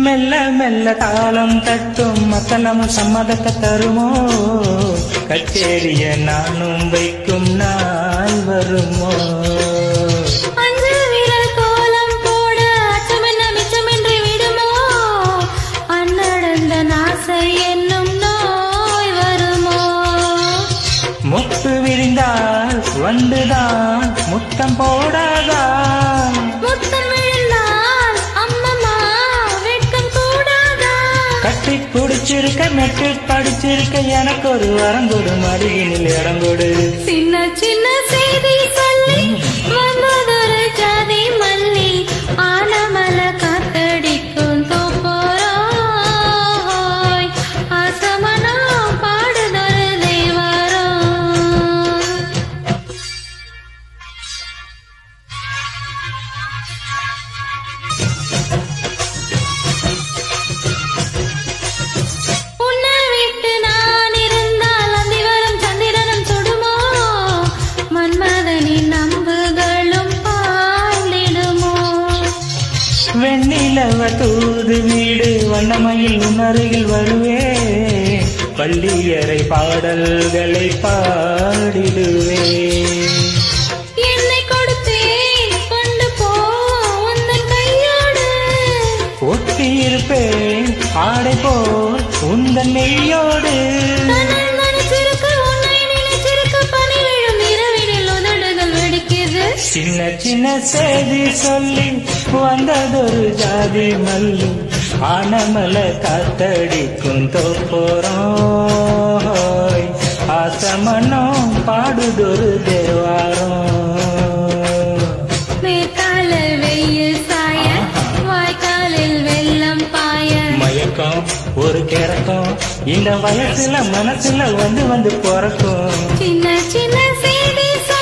மெல்ல மெல்ல தாளம் தட்டும் மக்களமும் சம்மதத்தை தருமோ கச்சேரிய நானும் வைக்கும் நாள் வருமோ அஞ்சு விரல் கோலம் போட அச்சமென்ன மிச்சமின்றி விடுமோ அன்னடந்த நாசை என்னும் நோய் வருமோ முத்து விரிந்தால் வண்டுதான் முத்தம் போடாதா முத்தம் விழுந்தால் அம்மம்மா வெட்கம் கூடாதா கட்டி பிடிச்சிருக்க மெட்டு படிச்சிருக்க எனக்கு ஒரு வரங்கொடு மடியினில் இடங்கொடு சின்ன சின்ன செய்தி சொல்லி வந்ததொரு ஜாதி மல்லி ஆனமல காத்தடிக்கும் தோப்போராய் அசமனா பாடுதொரு தேவாரோ உன்னை விட்டு நான் இருந்தால் அந்திவரும் சந்திரனும் சுடுமோ மன்மதனின் நம்புகளும் பாய்ந்திடுமோ வெண்ணிலவ தூது வீடு வண்ணமயில் உணருகில் வருவே பள்ளியறை பாடல்களை பாடிடுவே என்னை கொடுத்தேன் கொண்டு போ உந்தன் கையோடு ஒட்டி இருப்பேன் ஆடை போல் உந்தன் மெய்யோடு தன்னை நினைச்சிருக்க உன்னை நினைச்சிருக்க பனி விழும் இரவினில் உதடுகள் வெடிக்குது சின்ன சின்ன செய்தி சொல்லி வந்ததொரு ஜாதி மல்லி ஆனமல காத்தடிக்கும் தோப்போறோம் ஆசமனம் பாடுதொரு தேவாரம் மேற்காலில் வெயில் சாய வாய்க்காலில் வெள்ளம் பாய மயக்கம் ஒரு கிறக்கம் இந்த வயசுல மனசுல வந்து வந்து பிறக்கும் சின்ன சின்ன செய்தி